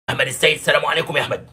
احمد السيد السلام عليكم يا احمد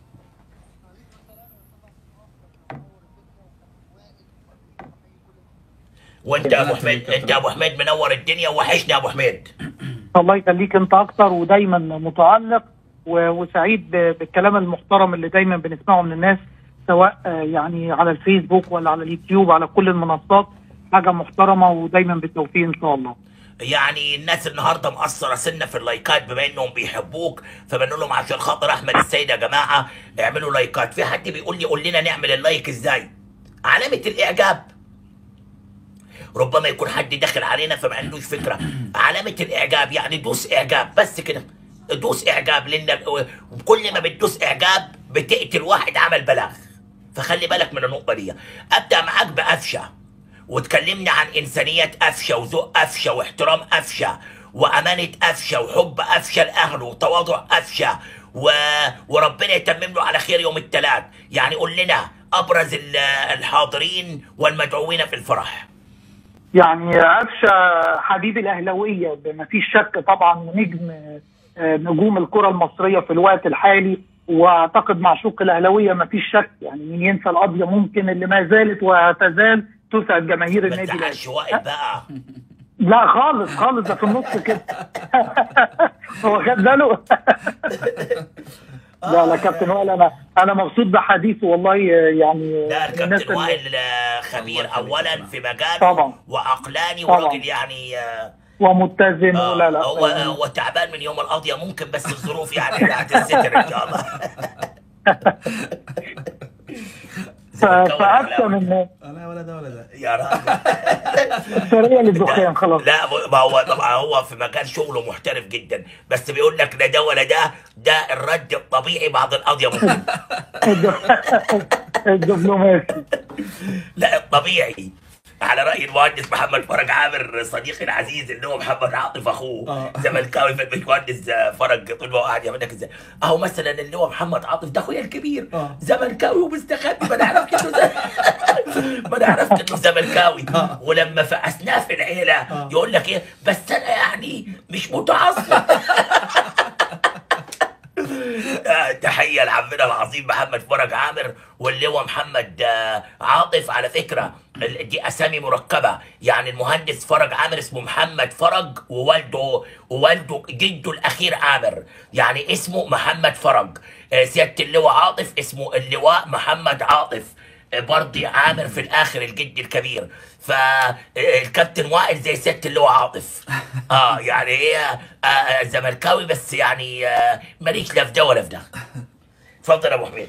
وانت يا ابو حميد انت يا ابو حميد منور الدنيا وحشني يا ابو حميد الله يخليك انت اكتر ودايما متالق و- وسعيد ب- بالكلام المحترم اللي دايما بنسمعه من الناس سواء آه، يعني على الفيسبوك ولا على اليوتيوب على كل المنصات حاجه محترمه ودايما بالتوفيق ان شاء الله يعني الناس النهارده مقصره سنه في اللايكات بما انهم بيحبوك فبنقول لهم عشان خاطر احمد السيد يا جماعه اعملوا لايكات في حد بيقول لي قول لنا نعمل اللايك ازاي علامه الاعجاب ربما يكون حد داخل علينا فما عندوش فكره علامه الاعجاب يعني دوس اعجاب بس كده دوس اعجاب لان كل ما بتدوس اعجاب بتقتل واحد عمل بلاغ فخلي بالك من النقطه دي ابدا معاك بقفشه وتكلمنا عن انسانيه قفشه وذوق قفشه واحترام قفشه وامانه قفشه وحب قفشه لاهله وتواضع قفشه و... وربنا يتمم له على خير يوم الثلاث يعني قول لنا ابرز ال- الحاضرين والمدعوين في الفرح يعني قفشه حبيب الاهلاويه بما فيش شك طبعا ونجم آه، نجوم الكره المصريه في الوقت الحالي واعتقد معشوق الاهلاويه ما فيش شك يعني مين ينسى القضيه ممكن اللي ما زالت وتزال تسعد جماهير ما النادي الاهلي تزعلش وائل بقى لا خالص خالص ده في النص كده هو خد باله لا لا كابتن وائل انا انا مبسوط بحديثه والله يعني لا من الناس الكابتن اللي- وائل آه، خبير اولا في مجاله طبعا. وعقلاني طبعا. وراجل يعني آه، ومتزن آه، ولا لا هو هو تعبان من يوم القضيه ممكن بس الظروف يعني هتستر ان شاء الله ف- فأبشى من انا ولا ده ولا ده يا راجل سرية للدخان خلاص لا ما هو طبعا هو في مجال شغله محترف جدا بس بيقول لك لا ده ولا ده ده الرد الطبيعي بعد القضيه ممكن الدبلوماسي لا الطبيعي على راي المهندس محمد فرج عامر صديقي العزيز اللي هو محمد عاطف اخوه آه. زملكاوي في الباشمهندس فرج طول ما هو قاعد يعمل لك ازاي اهو مثلا اللي هو محمد عاطف ده اخويا الكبير آه. زملكاوي ومستخبي ما نعرفش انه زي- ما نعرفش انه زملكاوي آه. ولما في اصناف العيله آه. يقول لك ايه بس انا يعني مش متعصب آه، تحية لعمنا العظيم محمد فرج عامر واللي هو محمد آه، عاطف على فكرة ال- دي أسامي مركبة يعني المهندس فرج عامر اسمه محمد فرج ووالده ووالده جده الأخير عامر يعني اسمه محمد فرج آه، سيادة اللواء عاطف اسمه اللواء محمد عاطف آه، برضه عامر في الآخر الجد الكبير فالكابتن وائل زي سيادة اللواء عاطف اه يعني هي آه، آه، زملكاوي بس يعني آه، ماليش لا في ده ولا في ده اتفضل يا ابو حميد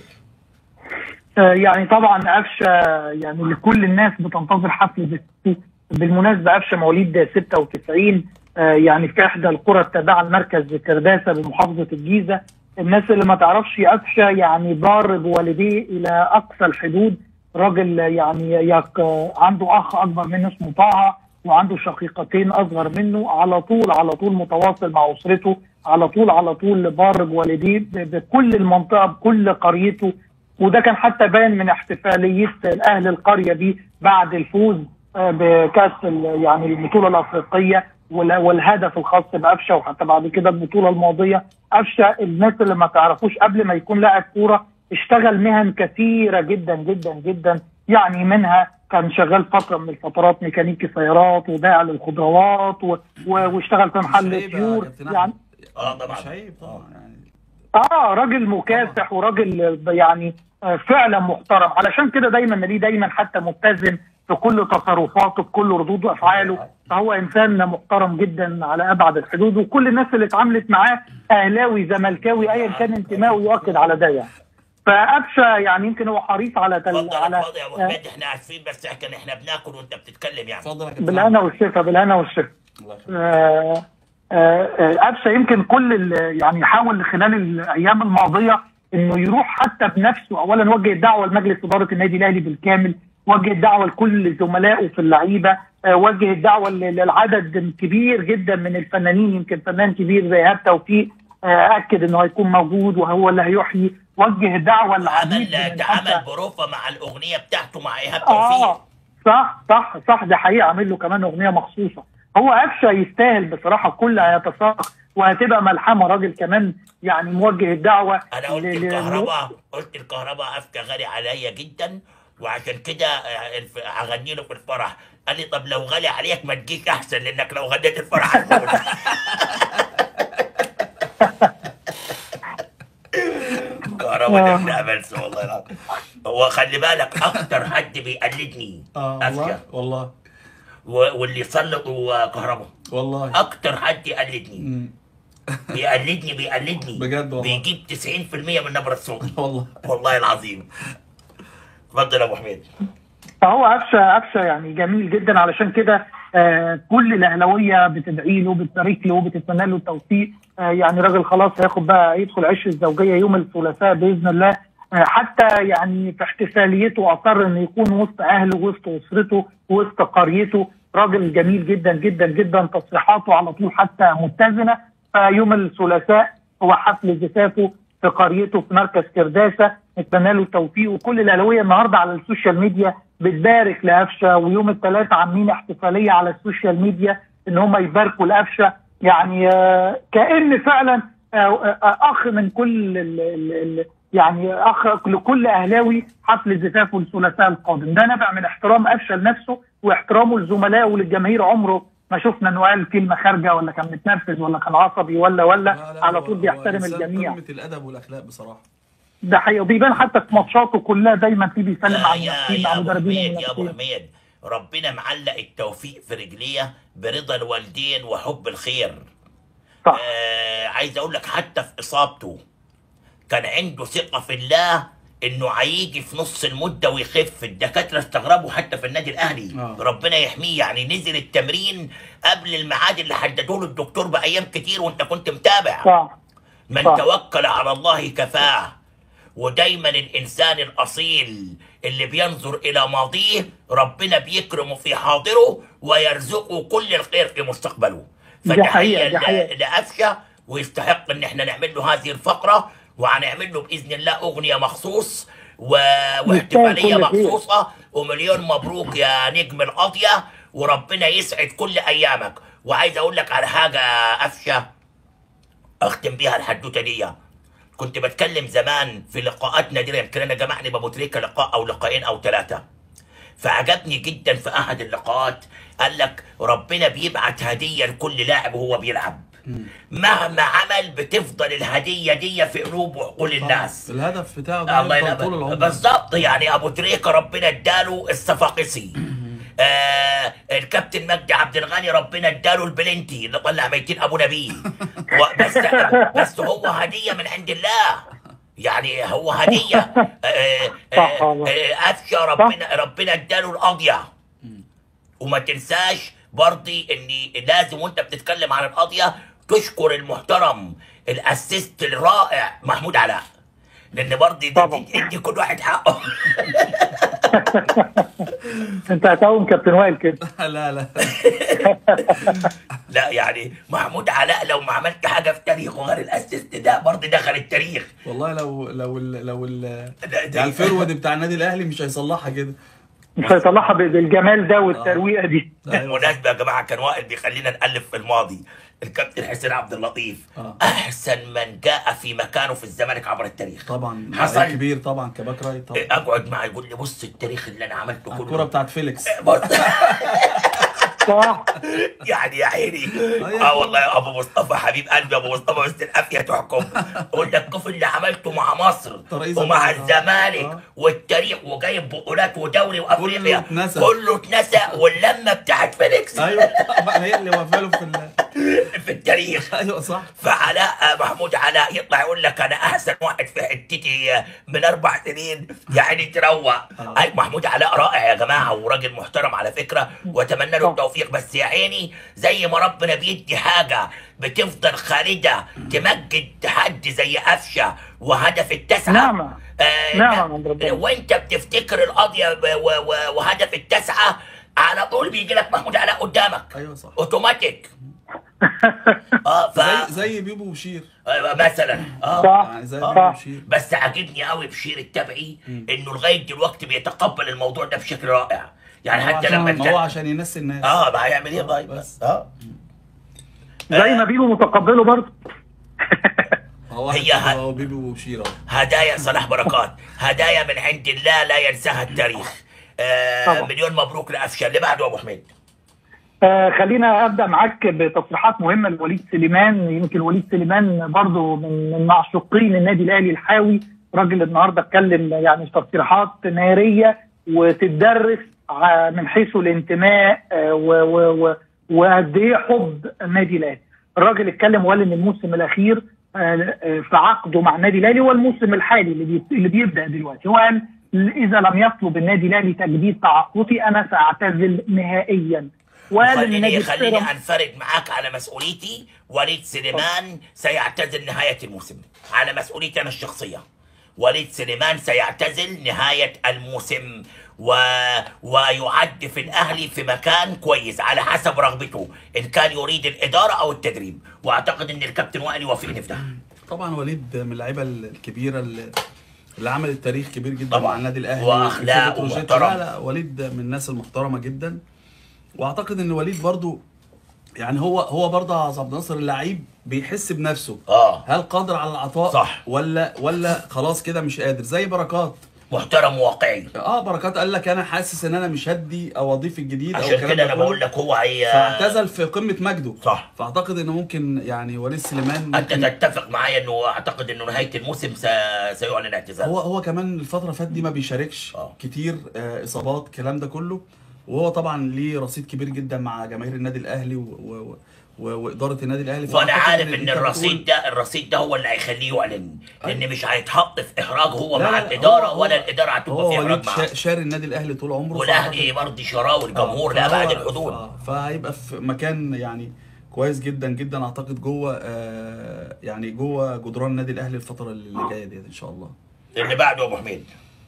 آه، يعني طبعا قفشه يعني لكل الناس بتنتظر حفل زفافه بالمناسبه قفشه مواليد 96 آه، يعني في احدى القرى التابعه لمركز كرداسه بمحافظه الجيزه الناس اللي ما تعرفش قفشه يعني بار بوالديه الى اقصى الحدود راجل يعني يك عنده اخ اكبر منه اسمه طه وعنده شقيقتين اصغر منه على طول على طول متواصل مع اسرته على طول على طول بار بوالديه ب- بكل المنطقه بكل قريته وده كان حتى باين من احتفاليه اهل القريه دي بعد الفوز آه، بكاس ال- يعني البطوله الافريقيه وال- والهدف الخاص بقفشه وحتى بعد كده البطوله الماضيه قفشه الناس اللي ما تعرفوش قبل ما يكون لاعب كوره اشتغل مهن كثيره جدا جدا جدا يعني منها كان شغال فتره من الفترات ميكانيكي سيارات وبائع للخضروات و- و- واشتغل في مش محل عيب يا طيور كابتن أحمد. يعني اه طبعا مش عيب طبعا يعني اه راجل مكافح وراجل يعني آه، فعلا محترم علشان كده دايما نلاقيه دايما حتى متزن في كل تصرفاته في كل ردود افعاله فهو انسان محترم جدا على ابعد الحدود وكل الناس اللي اتعاملت معاه اهلاوي زملكاوي ايا كان انتمائه يؤكد على ده يعني فقفشه يعني يمكن هو حريص على تل... اتفضل على اتفضل يا ابو حميد احنا عارفين بس احنا احنا بناكل وانت بتتكلم يعني اتفضل يا كابتن بالهنا والشفا بالهنا والشفا الله يخليك. آه، آه، آه، قفشه يمكن كل ال- يعني حاول خلال الايام الماضيه انه يروح حتى بنفسه اولا وجه الدعوه لمجلس اداره النادي الاهلي بالكامل وجه الدعوه لكل زملائه في اللعيبه آه، وجه الدعوه ل- للعدد كبير جدا من الفنانين يمكن فنان كبير زي ايهاب توفيق آه، اكد انه هيكون موجود وهو اللي هيحيي وجه الدعوه للعديد عمل من ده حتى- عمل بروفة مع الاغنيه بتاعته مع ايهاب اه توفيق صح صح صح ده حقيقه عامل له كمان اغنيه مخصوصه هو قفشه يستاهل بصراحه كل هيتساق وهتبقى ملحمه راجل كمان يعني موجه الدعوه انا قلت ل- ل- الكهرباء قلت الكهرباء افكى غالي عليا جدا وعشان كده آه، الف- هغني له في الفرح قال لي طب لو غالي عليك ما تجيش احسن لانك لو غنيت الفرح هتموت كهرباء ده ابن املس والله العظيم هو خلي بالك اكتر حد بيقلدني اه أفكى. والله والله و- واللي سلطوا كهرباء والله اكتر حد يقلدني مم. بيقلدني بيقلدني بجد والله. بيجيب 90% من نبرة صوتي والله والله العظيم اتفضل يا ابو حميد فهو قفشه قفشه يعني جميل جدا علشان كده آه كل الاهلاويه بتدعي له بتبارك له بتتمنى له التوفيق آه يعني راجل خلاص هياخد بقى يدخل عش الزوجيه يوم الثلاثاء باذن الله آه حتى يعني في احتفاليته اصر انه يكون وسط اهله وسط اسرته وسط قريته راجل جميل جدا جدا جدا تصريحاته على طول حتى متزنه فيوم الثلاثاء هو حفل زفافه في قريته في مركز كرداسه نتمنى له التوفيق وكل الاهلاويه النهارده على السوشيال ميديا بتبارك لقفشه ويوم الثلاثاء عاملين احتفاليه على السوشيال ميديا ان هم يباركوا لقفشه يعني آه، كان فعلا آه، آه، اخ من كل ال ال ال يعني اخ لكل اهلاوي حفل زفافه الثلاثاء القادم ده نبع من احترام قفشه لنفسه واحترامه لزملائه وللجماهير عمره ما شفنا انه قال كلمه خارجه ولا كان متنرفز ولا كان عصبي ولا ولا لا، لا، على هو- طول هو بيحترم إنسان الجميع قمة الادب والاخلاق بصراحه ده حقيقي وبيبان حتى في ماتشاته كلها دايما في بيسلم لا على يا المنافسين يا على ابو المدربين حميد يا ابو والمنافسين حميد ربنا معلق التوفيق في رجليه برضا الوالدين وحب الخير صح آه عايز اقول لك حتى في اصابته كان عنده ثقه في الله انه هيجي في نص المده ويخف الدكاتره استغربوا حتى في النادي الاهلي آه. ربنا يحميه يعني نزل التمرين قبل الميعاد اللي حددوه له الدكتور بايام كتير وانت كنت متابع صح من صح. توكل على الله كفاه ودايما الانسان الاصيل اللي بينظر الى ماضيه ربنا بيكرمه في حاضره ويرزقه كل الخير في مستقبله دي حقيقة، دي فتحيه حقيقة. ل- لافشه ويستحق ان احنا نعمل له هذه الفقره وهنعمل له باذن الله اغنيه مخصوص و... واحتفاليه كل خير. مخصوصه ومليون مبروك يا نجم القضيه وربنا يسعد كل ايامك وعايز اقول لك على حاجه افشه اختم بيها الحدوته دي كنت بتكلم زمان في لقاءات نادره يمكن انا جمعني بابو تريكه لقاء او لقاءين او ثلاثه فعجبني جدا في احد اللقاءات قال لك ربنا بيبعت هديه لكل لاعب وهو بيلعب مهما عمل بتفضل الهديه دي في قلوب وعقول الناس الهدف بتاعه ده الله يفضل طول ينور العمر بالظبط يعني ابو تريكه ربنا اداله الصفاقسي آه الكابتن مجدي عبد الغني ربنا اداله البلنتي اللي طلع ميتين ابو نبيه و- بس بس هو هديه من عند الله يعني هو هديه آه آه صح والله. آه افشى ربنا ربنا اداله القضيه وما تنساش برضي ان لازم وانت بتتكلم عن القضيه تشكر المحترم الاسيست الرائع محمود علاء لان برضي دي, طبعا. دي, دي كل واحد حقه انت هتقوم كابتن وائل كده لا لا لا يعني محمود علاء لو ما عملت حاجه في تاريخه غير الاسيست ده برضه دخل التاريخ والله لو لو ال لو ال ده- ده- يعني الفرود بتاع النادي الاهلي مش هيصلحها كده مش هيطلعها بالجمال ده والترويقه دي بالمناسبه يا جماعه كان وائل بيخلينا نالف في الماضي الكابتن حسين عبد اللطيف آه. احسن من جاء في مكانه في الزمالك عبر التاريخ طبعا حصل. لعيب كبير طبعا كباك رايت طبعا اقعد معي يقول لي بص التاريخ اللي انا عملته الكرة كله بتاعت فيليكس بص صح يعني يا عيني أيوة. اه والله يا ابو مصطفى حبيب قلبي يا ابو مصطفى بس العافيه تحكم قلت الكفر اللي عملته مع مصر رئيس ومع الوزراء. الزمالك آه. والتاريخ وجايب بطولات ودوري وافريقيا اتنسى. كله اتنسى واللمه بتاعت فيليكس ايوه طبعا هي اللي واقفه له في ال- في التاريخ ايوه صح فعلاء محمود علاء يطلع يقول لك انا احسن واحد في حتتي من اربع سنين يعني تروق اي محمود علاء رائع يا جماعه وراجل محترم على فكره واتمنى له التوفيق بس يا عيني زي ما ربنا بيدي حاجه بتفضل خالده تمجد حد زي قفشه وهدف التسعه نعمة. آه نعمة من ربنا. وانت بتفتكر القضيه و- و- و- وهدف التسعه على طول بيجي لك محمود علاء قدامك ايوه صح اوتوماتيك اه ف زي زي بيبو وشير آه، مثلا اه صح يعني زي آه. بيبو وشير بس عاجبني قوي بشير التبعي انه لغايه دلوقتي بيتقبل الموضوع ده بشكل رائع يعني ما هو حتى عشان- لما ما هو كان عشان ينسي الناس اه ما هيعمل ايه طيب بس. بس اه زي ما بيبو متقبله برضه هو هي واحد ه- هو بيبي وشيرة هدايا صلاح بركات هدايا من عند الله لا ينساها التاريخ آه طبعا. مليون مبروك لافشل اللي بعده ابو حميد آه خلينا ابدا معاك بتصريحات مهمه لوليد سليمان يمكن وليد سليمان برضه من من معشوقين النادي الاهلي الحاوي راجل النهارده اتكلم يعني في تصريحات ناريه وتدرس ع- من حيث الانتماء آه، و- و- و- وقد ايه حب النادي الاهلي الراجل اتكلم وقال ان الموسم الاخير آه، آه، في عقده مع النادي الاهلي هو الموسم الحالي اللي بي- اللي بيبدا دلوقتي هو قال اذا لم يطلب النادي الاهلي تجديد تعاقدي انا ساعتزل نهائيا وقال ان خليني نادي خليني بيراميدز- انفرد معاك على مسؤوليتي وليد سليمان سيعتزل نهايه الموسم على مسؤوليتي انا الشخصيه وليد سليمان سيعتزل نهايه الموسم و... ويعد في الاهلي في مكان كويس على حسب رغبته ان كان يريد الاداره او التدريب واعتقد ان الكابتن وائل يوافقني في ده طبعا وليد من اللعيبه الكبيره اللي, اللي عملت تاريخ كبير جدا طبعا. مع النادي الاهلي وأخلاقه وفرقة روجيتا. محترم. لا لا وليد من الناس المحترمه جدا واعتقد ان وليد برضو يعني هو هو برضه يا عبد الناصر اللعيب بيحس بنفسه اه هل قادر على العطاء صح. ولا ولا خلاص كده مش قادر زي بركات محترم وواقعي اه بركات قال لك انا حاسس ان انا مش هدي او اضيف الجديد او عشان الكلام كده ده انا كله. بقول لك هو هي فاعتزل في قمه مجده صح. فاعتقد ان ممكن يعني وليد سليمان انت ممكن تتفق معايا انه اعتقد انه نهايه الموسم س... سيعلن اعتزال هو هو كمان الفتره اللي فاتت دي ما بيشاركش آه. كتير آه اصابات الكلام ده كله وهو طبعا ليه رصيد كبير جدا مع جماهير النادي الاهلي و... و... و... واداره النادي الاهلي وانا فأعتقد عارف ان أنت الرصيد بتقول- ده الرصيد ده هو اللي هيخليه يعلن لان مش هيتحط في احراج هو لا، مع لا، لا، الاداره هو- ولا هو- الاداره هتبقى هو في احراج وليد معاه شا- شاري النادي الاهلي طول عمره والاهلي برضه شراه والجمهور فهو- لابعد الحدود آه، فهيبقى في مكان يعني كويس جدا جدا اعتقد جوه آه يعني جوه جدران النادي الاهلي الفتره اللي جايه ديت ان شاء الله اللي بعده يا ابو حميد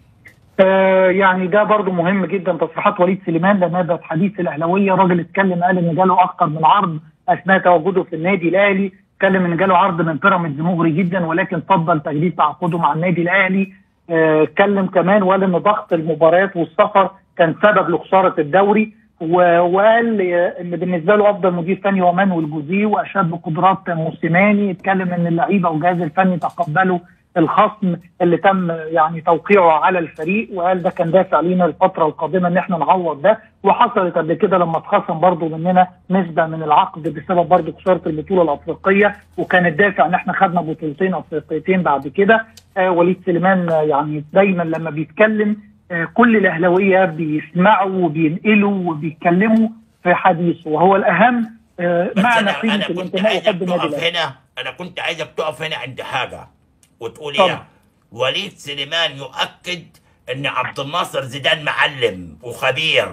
آه يعني ده برضو مهم جدا تصريحات وليد سليمان لانها بقت حديث الاهلاويه راجل اتكلم قال ان جاله اكثر من عرض اثناء تواجده في النادي الاهلي اتكلم ان جاله عرض من بيراميدز مغري جدا ولكن فضل تجديد تعاقده مع النادي الاهلي آه، اتكلم كمان وقال ان ضغط المباريات والسفر كان سبب لخساره الدوري و- وقال آه، ان بالنسبه له افضل مدير فني هو مانويل جوزيه واشاد بقدرات موسيماني اتكلم ان اللعيبه والجهاز الفني تقبلوا الخصم اللي تم يعني توقيعه على الفريق وقال ده كان دافع لينا الفتره القادمه ان احنا نعوض ده وحصلت قبل كده لما اتخصم برضه مننا نسبه من العقد بسبب برضه خساره البطوله الافريقيه وكان الدافع ان احنا خدنا بطولتين افريقيتين بعد كده آه وليد سليمان آه، يعني دايما لما بيتكلم آه كل الاهلاويه بيسمعوا وبينقلوا وبيتكلموا في حديثه وهو الاهم آه بس معنى انا قيمه انا كنت الانتماء عايزك وحب النادي تقف الاهلي هنا انا كنت عايزك تقف هنا عند حاجه وتقول طبعا. ايه وليد سليمان يؤكد ان عبد الناصر زيدان معلم وخبير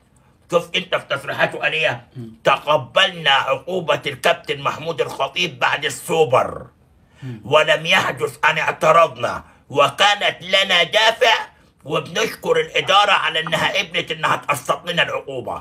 شوف انت في تصريحاته قال ايه تقبلنا عقوبه الكابتن محمود الخطيب بعد السوبر ولم يحدث ان اعترضنا وكانت لنا دافع وبنشكر الاداره على انها قبلت انها تقسط لنا العقوبه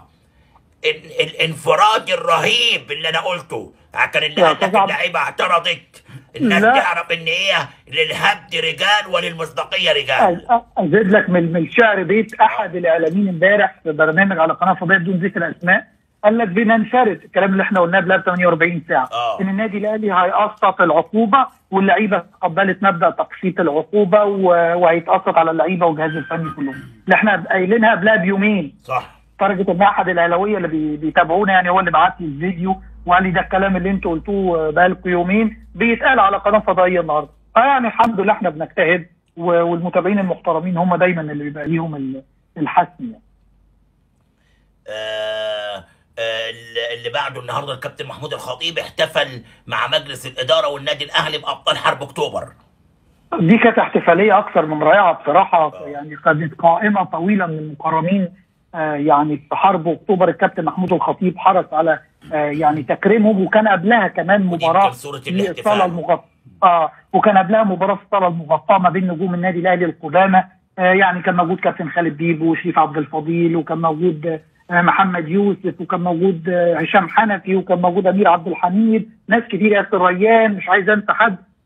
ال- الانفراد الرهيب اللي انا قلته كان اللي يا قال لك أستاذ عبد- اللعيبه اعترضت الناس لا. تعرف ان ايه للهبد رجال وللمصداقيه رجال أز- ازيد لك من من شعر بيت احد الاعلاميين امبارح في برنامج على قناه فضائيه بدون ذكر اسماء قال لك بننفرد الكلام اللي احنا قلناه قبل 48 ساعه آه. ان النادي الاهلي هيقسط العقوبه واللعيبه تقبلت مبدا تقسيط العقوبه و- وهيتقسط على اللعيبه والجهاز الفني كلهم اللي احنا قايلينها قبلها بيومين صح لدرجه ان احد الاهلاويه اللي بي- بيتابعونا يعني هو اللي بعت لي الفيديو وقال لي ده الكلام اللي انتوا قلتوه بقالكم يومين بيتقال على قناه فضائيه النهارده فيعني الحمد لله احنا بنجتهد و- والمتابعين المحترمين هم دايما اللي بيبقى ليهم ال- الحسم يعني. آه آه اللي اللي بعده النهارده الكابتن محمود الخطيب احتفل مع مجلس الاداره والنادي الاهلي بابطال حرب اكتوبر دي كانت احتفاليه اكثر من رائعه بصراحه يعني كانت قائمه طويله من المكرمين آه، يعني في حرب اكتوبر الكابتن محمود الخطيب حرص على آه، يعني تكريمهم وكان قبلها كمان ودي مباراه كان صورة في الاحتفال. الصاله المغطاه اه وكان قبلها مباراه في الصاله المغطاه ما بين نجوم النادي الاهلي القدامى آه يعني كان موجود كابتن خالد بيبو وشريف عبد الفضيل وكان موجود آه محمد يوسف وكان موجود آه هشام حنفي وكان موجود امير عبد الحميد ناس كتير ياسر ريان مش عايز انسى حد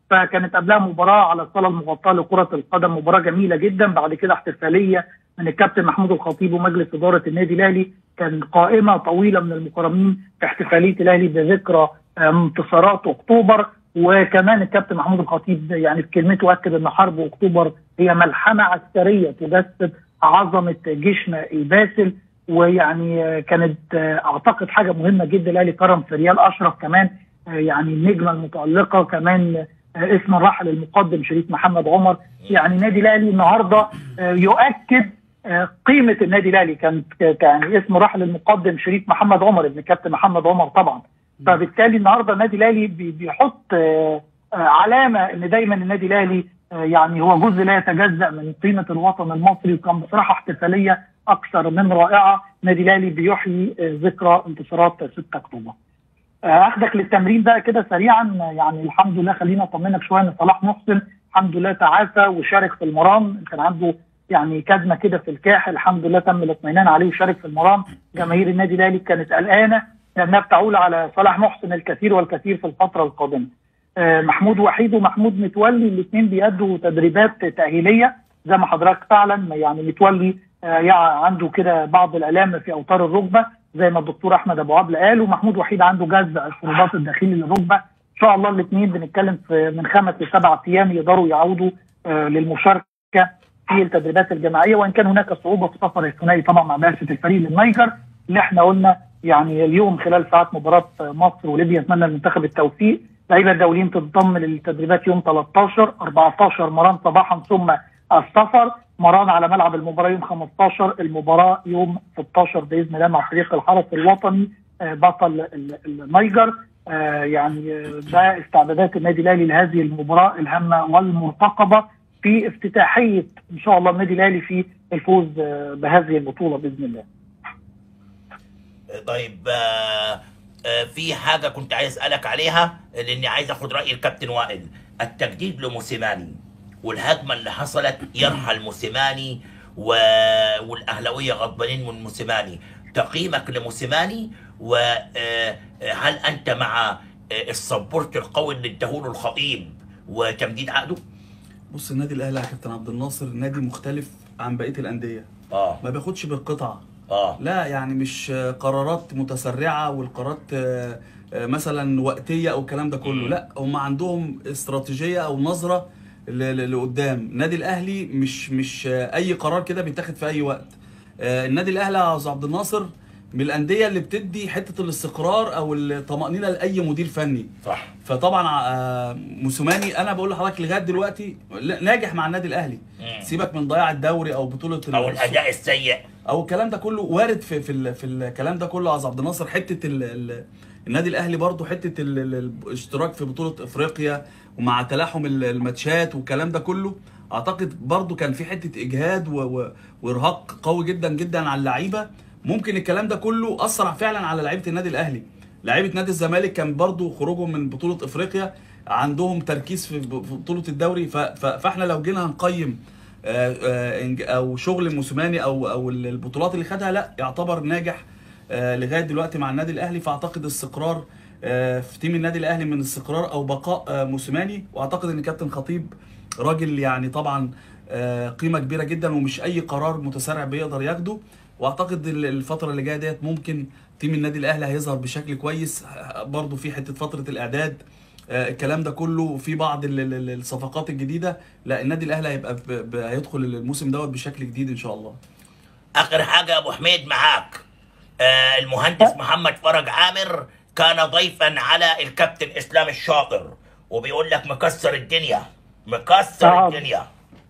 فكانت قبلها مباراه على الصاله المغطاه لكره القدم مباراه جميله جدا بعد كده احتفاليه من الكابتن محمود الخطيب ومجلس اداره النادي الاهلي كان قائمه طويله من المكرمين في احتفاليه الاهلي بذكرى آه، انتصارات اكتوبر وكمان الكابتن محمود الخطيب يعني في كلمته اكد ان حرب اكتوبر هي ملحمه عسكريه تجسد عظمه جيشنا الباسل ويعني آه، كانت آه، اعتقد حاجه مهمه جدا الاهلي كرم فريال اشرف كمان آه، يعني النجمه المتالقه كمان آه، اسم الراحل المقدم شريف محمد عمر يعني النادي الاهلي النهارده آه، يؤكد آه، قيمه النادي الاهلي كان يعني اسم الراحل المقدم شريف محمد عمر ابن كابتن محمد عمر طبعا فبالتالي النهارده النادي الاهلي بي- بيحط آه، آه، علامه ان دايما النادي الاهلي آه، يعني هو جزء لا يتجزا من قيمه الوطن المصري وكان بصراحه احتفاليه اكثر من رائعه النادي الاهلي بيحيي آه، ذكرى انتصارات 6 اكتوبر. آه، اخدك للتمرين بقى كده سريعا آه، يعني الحمد لله خلينا اطمنك شويه ان صلاح محسن الحمد لله تعافى وشارك في المران كان عنده يعني كدمه كده في الكاحل الحمد لله تم الاطمئنان عليه وشارك في المران جماهير النادي الاهلي كانت قلقانه لانها بتعول على صلاح محسن الكثير والكثير في الفتره القادمه. آه، محمود وحيد ومحمود متولي الاثنين بيأدوا تدريبات تأهيلية زي ما حضرتك تعلم يعني متولي آه، يعني عنده كده بعض الآلام في أوتار الركبة زي ما الدكتور أحمد أبو عبل قال ومحمود وحيد عنده جزع الرباط الداخلي للركبة إن شاء الله الاثنين بنتكلم في من خمس لسبع أيام يقدروا يعودوا آه، للمشاركة في التدريبات الجماعية وإن كان هناك صعوبة في سفر الثنائي طبعا مع بعثة الفريق للنيجر اللي احنا قلنا يعني اليوم خلال ساعات مباراة مصر وليبيا نتمنى المنتخب التوفيق لعيبه الدوليين تنضم للتدريبات يوم 13 14 مران صباحا ثم السفر مران على ملعب المباراه يوم 15 المباراه يوم 16 باذن الله مع فريق الحرس الوطني آه، بطل ال- النيجر آه، يعني آه، ده استعدادات النادي الاهلي لهذه المباراه الهامه والمرتقبه في افتتاحيه ان شاء الله النادي الاهلي في الفوز آه، بهذه البطوله باذن الله. طيب آه، آه، في حاجة كنت عايز أسألك عليها لأني عايز أخد رأي الكابتن وائل التجديد لموسيماني والهجمة اللي حصلت يرحل موسيماني و... والأهلاوية غضبانين من موسيماني تقييمك لموسيماني وهل أنت مع آه، السبورت القوي اللي اداهوله الخطيب وتمديد عقده؟ بص النادي الاهلي يا كابتن عبد الناصر نادي مختلف عن بقيه الانديه اه ما بياخدش بالقطعه اه لا يعني مش آه، قرارات متسرعه والقرارات آه، آه، مثلا وقتيه او الكلام ده كله مم. لا هم عندهم استراتيجيه او نظره ل- ل- لقدام النادي الاهلي مش مش آه، اي قرار كده بيتاخد في اي وقت آه، النادي الاهلي يا استاذ عبد الناصر من الانديه اللي بتدي حته الاستقرار او الطمانينه لاي مدير فني صح فطبعا آه، موسوماني انا بقول لحضرتك لغايه دلوقتي لا- ناجح مع النادي الاهلي مم. سيبك من ضياع الدوري او بطوله أو ال- الأداء السيء او الكلام ده كله وارد في في ال- في الكلام ده كله يا عز عبد الناصر حته ال ال النادي الاهلي برضو حته ال- ال- الاشتراك في بطوله افريقيا ومع تلاحم ال- الماتشات والكلام ده كله اعتقد برضو كان في حته اجهاد و- و- وارهاق قوي جدا جدا على اللعيبه ممكن الكلام ده كله اثر فعلا على لعيبه النادي الاهلي لعيبه نادي الزمالك كان برضو خروجهم من بطوله افريقيا عندهم تركيز في ب- في بطوله الدوري ف- ف- فاحنا لو جينا هنقيم آه، آه، إنج- او شغل موسيماني او او البطولات اللي خدها لا يعتبر ناجح آه، لغايه دلوقتي مع النادي الاهلي فاعتقد استقرار آه، في تيم النادي الاهلي من استقرار او بقاء آه، موسيماني واعتقد ان كابتن خطيب راجل يعني طبعا آه، قيمه كبيره جدا ومش اي قرار متسرع بيقدر ياخده واعتقد ال- الفتره اللي جايه ديت ممكن تيم النادي الاهلي هيظهر بشكل كويس آه، برضو في حته فتره الاعداد آه، الكلام ده كله في بعض ال- ال- ال- الصفقات الجديده لا النادي الاهلي هيبقى ب- ب- هيدخل الموسم دوت بشكل جديد ان شاء الله اخر حاجه يا ابو حميد معاك آه المهندس محمد فرج عامر كان ضيفا على الكابتن اسلام الشاطر وبيقول لك مكسر الدنيا مكسر آه. الدنيا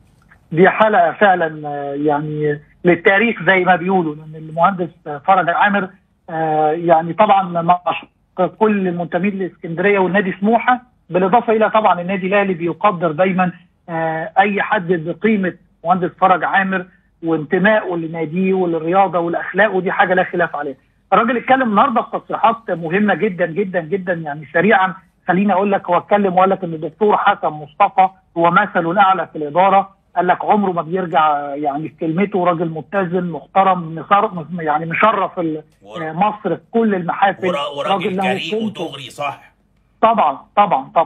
دي حلقه فعلا آه، يعني للتاريخ زي ما بيقولوا لان المهندس آه، فرج عامر آه، يعني طبعا مع كل المنتمين لاسكندريه والنادي سموحه بالاضافه الى طبعا النادي الاهلي بيقدر دايما آه، اي حد بقيمه مهندس فرج عامر وانتمائه لناديه وللرياضه والاخلاق ودي حاجه لا خلاف عليها. الراجل اتكلم النهارده في تصريحات مهمه جدا جدا جدا يعني سريعا خليني اقول لك هو اتكلم وقال لك ان الدكتور حسن مصطفى هو مثله الاعلى في الاداره قال لك عمره ما بيرجع يعني في كلمته راجل متزن محترم مصر يعني مشرف ال- ور- مصر في كل المحافل ورا- وراجل له جريء قيمته. ودغري صح طبعا طبعا طبعا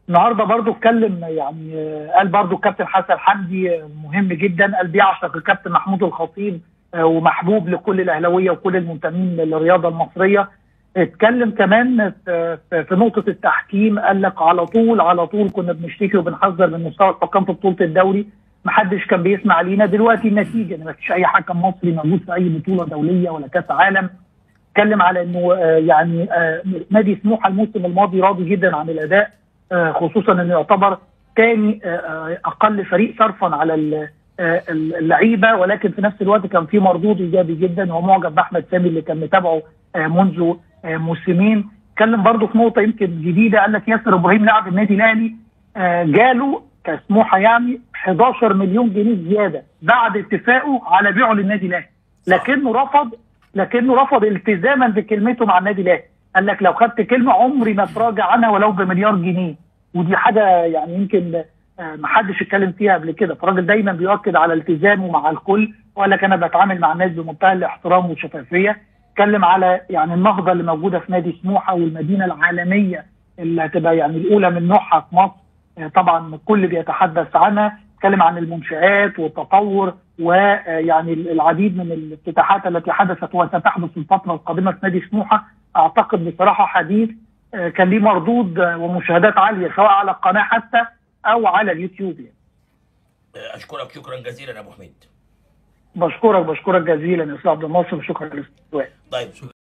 النهارده برضو اتكلم يعني آه، قال برضو الكابتن حسن حمدي آه، مهم جدا قال بيعشق الكابتن محمود الخطيب آه، ومحبوب لكل الاهلاويه وكل المنتمين للرياضه المصريه اتكلم كمان في في- في نقطه التحكيم قال لك على طول على طول كنا بنشتكي وبنحذر من مستوى الحكام في بطوله الدوري محدش كان بيسمع لينا دلوقتي النتيجه ان مفيش اي حكم مصري موجود في اي بطوله دوليه ولا كاس عالم اتكلم على انه آه، يعني آه، نادي سموحه الموسم الماضي راضي جدا عن الاداء آه، خصوصا انه يعتبر ثاني اقل فريق صرفا على ال- آه، اللعيبه ولكن في نفس الوقت كان في مردود ايجابي جدا وهو معجب باحمد سامي اللي كان متابعه آه، منذ آه، موسمين اتكلم برضه في نقطه يمكن جديده قال لك ياسر ابراهيم لاعب النادي الاهلي آه، جاله كسموحه يعني 11 مليون جنيه زياده بعد اتفاقه على بيعه للنادي الاهلي لكنه رفض لكنه رفض التزاما بكلمته مع النادي الاهلي قال لك لو خدت كلمه عمري ما اتراجع عنها ولو بمليار جنيه ودي حاجه يعني يمكن آه، ما حدش اتكلم فيها قبل كده فالراجل دايما بيؤكد على التزامه مع الكل وقال لك انا بتعامل مع الناس بمنتهى الاحترام والشفافيه اتكلم على يعني النهضه اللي موجوده في نادي سموحه والمدينه العالميه اللي هتبقى يعني الاولى من نوعها في مصر آه، طبعا الكل بيتحدث عنها اتكلم عن المنشآت والتطور ويعني العديد من الافتتاحات التي حدثت وستحدث في الفتره القادمه في نادي سموحه اعتقد بصراحه حديث آه، كان ليه مردود آه، ومشاهدات عاليه سواء على القناه حتى او على اليوتيوب يعني. آه، اشكرك شكرا جزيلا يا ابو حميد بشكرك بشكرك جزيلا يا استاذ عبد الناصر وشكرا للاستواء طيب